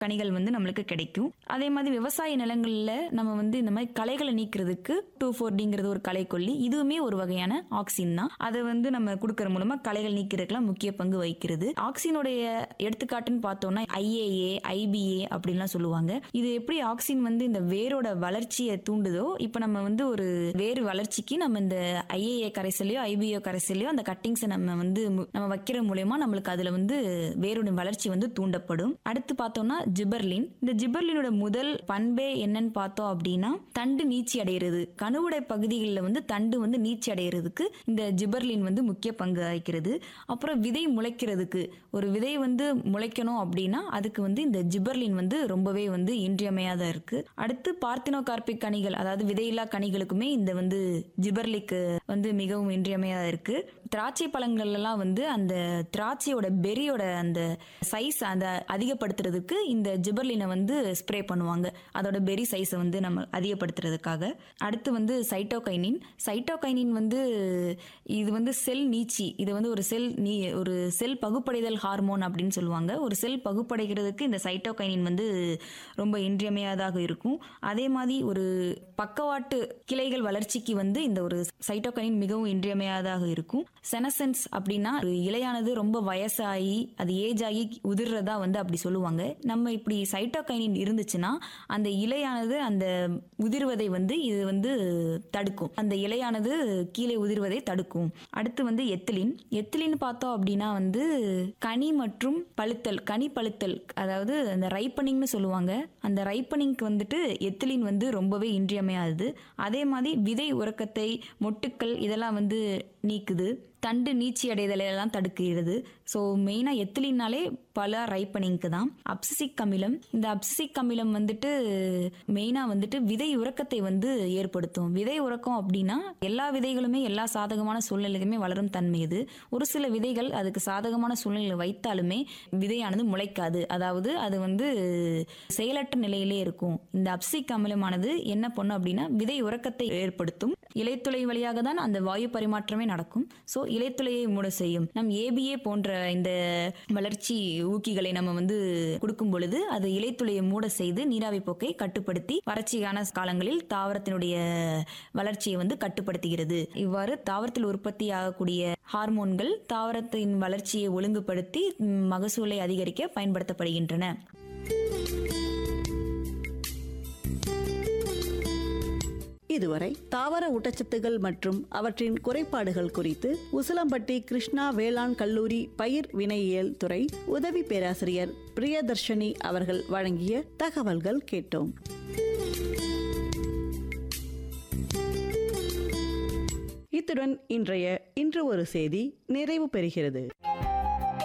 கனிகள் வந்து நம்மளுக்கு கிடைக்கும் அதே மாதிரி விவசாய நிலங்கள்ல நம்ம வந்து இந்த மாதிரி களைகளை நீக்கிறதுக்கு டூ ஃபோர்டிங்கிறது ஒரு களைக்கொல்லி இதுவுமே ஒரு வகையான ஆக்சின் தான் அதை வந்து நம்ம கொடுக்கற மூலமா களைகள் நீக்கிறதுக்குலாம் முக்கிய பங்கு வகிக்கிறது ஆக்சினுடைய எடுத்துக்காட்டுன்னு பார்த்தோம்னா ஐஏஏ ஐபிஏ அப்படின்லாம் சொல்லுவாங்க இது எப்படி ஆக்சின் வந்து இந்த வேரோட வளர்ச்சியை தூண்டுதோ இப்போ நம்ம வந்து ஒரு வேறு வளர்ச்சிக்கு நம்ம இந்த ஐஏஏ கரைசலையோ ஐபிஏ கரைசலையோ அந்த கட்டிங்ஸை நம்ம வந்து மு- நம்ம வைக்கிற மூலயமா நம்மளுக்கு அதுல வந்து வேரோட வளர்ச்சி வந்து தூண்டப்படும் அடுத்து பார்த்தோம்னா ஜிபர்லின் இந்த ஜிபர்லினோட முதல் பண்பே என்னன்னு பார்த்தோம் அப்படின்னா தண்டு நீச்சி அடைகிறது கணுவுடை பகுதிகளில் வந்து தண்டு வந்து நீச்சி அடைகிறதுக்கு இந்த ஜிபர்லின் வந்து முக்கிய பங்கு வகிக்கிறது அப்புறம் விதை முளைக்கிறதுக்கு ஒரு விதை வந்து முளைக்கணும் அப்படின்னா அதுக்கு வந்து இந்த ஜிபர்லின் வந்து ரொம்பவே வந்து இன்றியமையாத இருக்கு அடுத்து பார்த்தினோகார்பிக் கனிகள் அதாவது விதையில்லா கனிகளுக்குமே இந்த வந்து ஜிபர்லிக் வந்து மிகவும் இன்றியமையாத இருக்கு திராட்சை பழங்கள் எல்லாம் வந்து அந்த திராட்சையோட பெரியோட அந்த சைஸ் அந்த அதிகப்படுத்துறதுக்கு இந்த ஜிபர்லினை வந்து ஸ்ப்ரே பண்ணுவாங்க அதோட பெரி சைஸை வந்து நம்ம அதிகப்படுத்துறதுக்காக அடுத்து வந்து சைட்டோகைனின் சைட்டோகைனின் வந்து இது வந்து செல் நீச்சி இது வந்து ஒரு செல் நீ ஒரு செல் பகுப்படைதல் ஹார்மோன் அப்படின்னு சொல்லுவாங்க ஒரு செல் பகுப்படைகிறதுக்கு இந்த சைட்டோகைனின் வந்து ரொம்ப இன்றியமையாதாக இருக்கும் அதே மாதிரி ஒரு பக்கவாட்டு கிளைகள் வளர்ச்சிக்கு வந்து இந்த ஒரு சைட்டோகைனின் மிகவும் இன்றியமையாதாக இருக்கும் செனசென்ஸ் அப்படின்னா ஒரு இலையானது ரொம்ப வயசாகி அது ஏஜ் ஆகி உதிர்றதா வந்து அப்படி சொல்லுவாங்க நம்ம இப்படி சைட்டோகைனின் இருந்துச்சுன்னா அந்த இலையானது அந்த உதிர்வதை வந்து இது வந்து தடுக்கும் அந்த இலையானது கீழே உதிர்வதை தடுக்கும் அடுத்து வந்து எத்திலின் எத்திலின் பார்த்தோம் அப்படின்னா வந்து கனி மற்றும் பழுத்தல் கனி பழுத்தல் அதாவது அந்த ரைப்பனிங்னு சொல்லுவாங்க அந்த ரைப்பனிங்க்கு வந்துட்டு எத்திலின் வந்து ரொம்பவே இன்றியமையாதது அதே மாதிரி விதை உறக்கத்தை மொட்டுக்கள் இதெல்லாம் வந்து நீக்குது தண்டு நீச்சி அடைதலை எல்லாம் தடுக்கிறது ஸோ மெயினாக எத்திலினாலே பல ரைப்பனிங்க்கு தான் அப்சிசிக் அமிலம் இந்த அப்சிசிக் அமிலம் வந்துட்டு மெயினாக வந்துட்டு விதை உறக்கத்தை வந்து ஏற்படுத்தும் விதை உறக்கம் அப்படின்னா எல்லா விதைகளுமே எல்லா சாதகமான சூழ்நிலைக்குமே வளரும் தன்மை இது ஒரு சில விதைகள் அதுக்கு சாதகமான சூழ்நிலை வைத்தாலுமே விதையானது முளைக்காது அதாவது அது வந்து செயலற்ற நிலையிலே இருக்கும் இந்த அப்சிக் அமிலமானது என்ன பண்ணும் அப்படின்னா விதை உறக்கத்தை ஏற்படுத்தும் இலைத்துளை வழியாக தான் அந்த வாயு பரிமாற்றமே நடக்கும் ஸோ இலைத்துளையை மூட செய்யும் நம் ஏபிஏ போன்ற இந்த வளர்ச்சி ஊக்கிகளை நம்ம வந்து கொடுக்கும் பொழுது அது இலைத்துளையை மூட செய்து நீராவி போக்கை கட்டுப்படுத்தி வறட்சியான காலங்களில் தாவரத்தினுடைய வளர்ச்சியை வந்து கட்டுப்படுத்துகிறது இவ்வாறு தாவரத்தில் உற்பத்தி ஆகக்கூடிய ஹார்மோன்கள் தாவரத்தின் வளர்ச்சியை ஒழுங்குபடுத்தி ம், மகசூலை அதிகரிக்க பயன்படுத்தப்படுகின்றன இதுவரை தாவர ஊட்டச்சத்துகள் மற்றும் அவற்றின் குறைபாடுகள் குறித்து உசிலம்பட்டி கிருஷ்ணா வேளாண் கல்லூரி பயிர் வினையியல் துறை உதவி பேராசிரியர் பிரியதர்ஷினி அவர்கள் வழங்கிய தகவல்கள் கேட்டோம் இத்துடன் இன்றைய இன்று ஒரு செய்தி நிறைவு பெறுகிறது